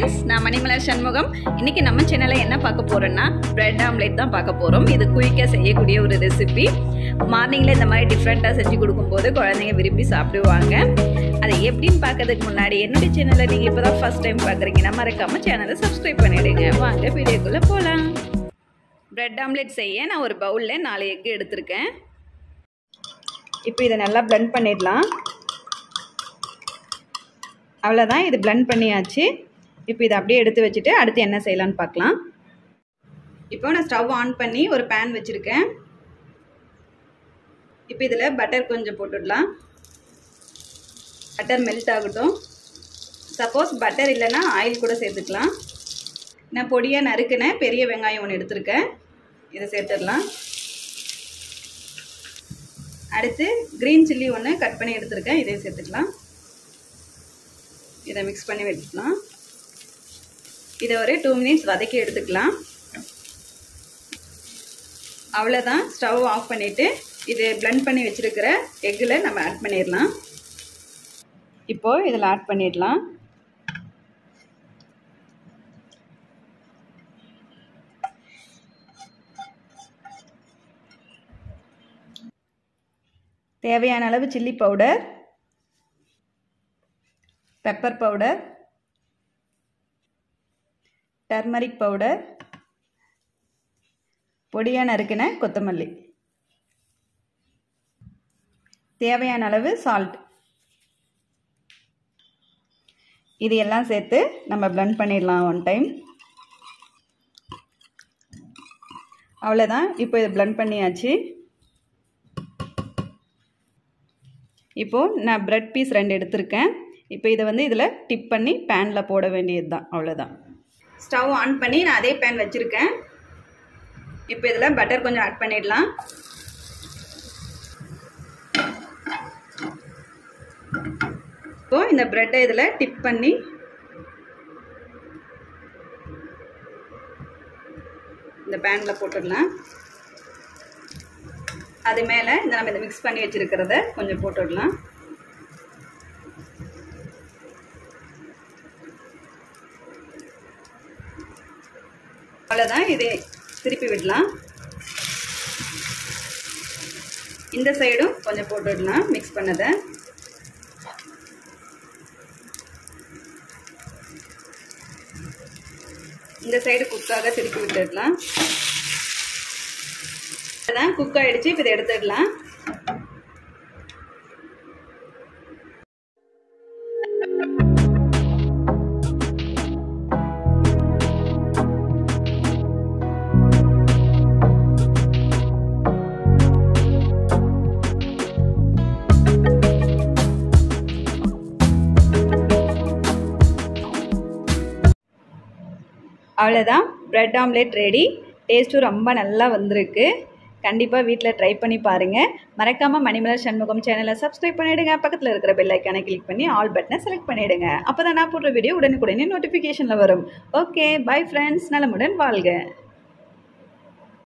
friends நான் மணிமலர் சண்முகம் இன்னைக்கு நம்ம சேனலில் என்ன பார்க்க போறோம்னா பிரெட் ஆம்லேட் தான் பார்க்க போகிறோம் இது குயிக்காக செய்யக்கூடிய ஒரு ரெசிபி மார்னிங்கில் இந்த மாதிரி டிஃப்ரெண்ட்டாக செஞ்சு கொடுக்கும்போது குழந்தைங்க விரும்பி சாப்பிடுவாங்க அதை எப்படின்னு பார்க்கறதுக்கு முன்னாடி என்னுடைய சேனலை நீங்கள் இப்போ தான் ஃபஸ்ட் டைம் பார்க்குறீங்கன்னா மறக்காமல் சேனலை சப்ஸ்கிரைப் பண்ணிவிடுங்க வாங்க வீடியோக்குள்ளே போகலாம் பிரெட் ஆம்லேட் செய்ய நான் ஒரு பவுலில் நாலு எக்கு எடுத்திருக்கேன் இப்போ இதை நல்லா பிளெண்ட் பண்ணிடலாம் அவ்வளோதான் இது பிளெண்ட் பண்ணியாச்சு இப்போ இதை அப்படியே எடுத்து வச்சுட்டு அடுத்து என்ன செய்யலான்னு பார்க்கலாம் இப்போ நான் ஸ்டவ் ஆன் பண்ணி ஒரு பேன் வச்சுருக்கேன் இப்போ இதில் பட்டர் கொஞ்சம் போட்டுடலாம் பட்டர் மெல்ட் ஆகட்டும் சப்போஸ் பட்டர் இல்லைன்னா ஆயில் கூட சேர்த்துக்கலாம் நான் பொடியாக நறுக்கின பெரிய வெங்காயம் ஒன்று எடுத்திருக்கேன் இதை சேர்த்துடலாம் அடுத்து க்ரீன் சில்லி ஒன்று கட் பண்ணி எடுத்திருக்கேன் இதையும் சேர்த்துக்கலாம் இதை மிக்ஸ் பண்ணி வச்சுக்கலாம் இதை ஒரு டூ மினிட்ஸ் வதக்கி எடுத்துக்கலாம் அவ்வளோதான் ஸ்டவ் ஆஃப் பண்ணிவிட்டு இது பிளெண்ட் பண்ணி வச்சுருக்கிற எக்கில் நம்ம ஆட் பண்ணிடலாம் இப்போது இதில் ஆட் பண்ணிடலாம் தேவையான அளவு chilli powder pepper powder turmeric powder பொடியாக நறுக்கின கொத்தமல்லி தேவையான அளவு சால்ட் இது எல்லாம் சேர்த்து நம்ம பிளெண்ட் பண்ணிடலாம் ஒன் டைம் அவ்வளோதான் இப்போ இது பிளெண்ட் பண்ணியாச்சு இப்போது நான் ப்ரெட் பீஸ் ரெண்டு எடுத்திருக்கேன் இப்போ இதை வந்து இதில் டிப் பண்ணி பேனில் போட வேண்டியது தான் அவ்வளோதான் ஸ்டவ் ஆன் பண்ணி நான் அதே பேன் வச்சுருக்கேன் இப்போ இதில் பட்டர் கொஞ்சம் ஆட் பண்ணிடலாம் இப்போது இந்த ப்ரெட்டை இதில் டிப் பண்ணி இந்த பேனில் போட்டுடலாம் அது மேலே இந்த நம்ம இதை மிக்ஸ் பண்ணி வச்சுருக்கிறத கொஞ்சம் போட்டுடலாம் அவ்வளோதான் இதை திருப்பி விடலாம் இந்த சைடும் கொஞ்சம் போட்டுடலாம் மிக்ஸ் பண்ணதை இந்த சைடு குக்காக திருப்பி விட்டுடலாம் அதான் குக் ஆகிடுச்சு இப்போ இதை எடுத்துடலாம் அவ்வளோதான் ப்ரெட் ஆம்லேட் ரெடி டேஸ்ட்டும் ரொம்ப நல்லா வந்திருக்கு கண்டிப்பாக வீட்டில் ட்ரை பண்ணி பாருங்கள் மறக்காமல் மணிமலர் சண்முகம் சேனலை சப்ஸ்கிரைப் பண்ணிவிடுங்க பக்கத்தில் இருக்கிற பெல் ஐக்கானை கிளிக் பண்ணி ஆல் பட்டனை செலக்ட் பண்ணிவிடுங்க அப்போ தான் நான் போடுற வீடியோ உடனுக்குடனே நோட்டிஃபிகேஷனில் வரும் ஓகே பை ஃப்ரெண்ட்ஸ் நலமுடன் வாழ்க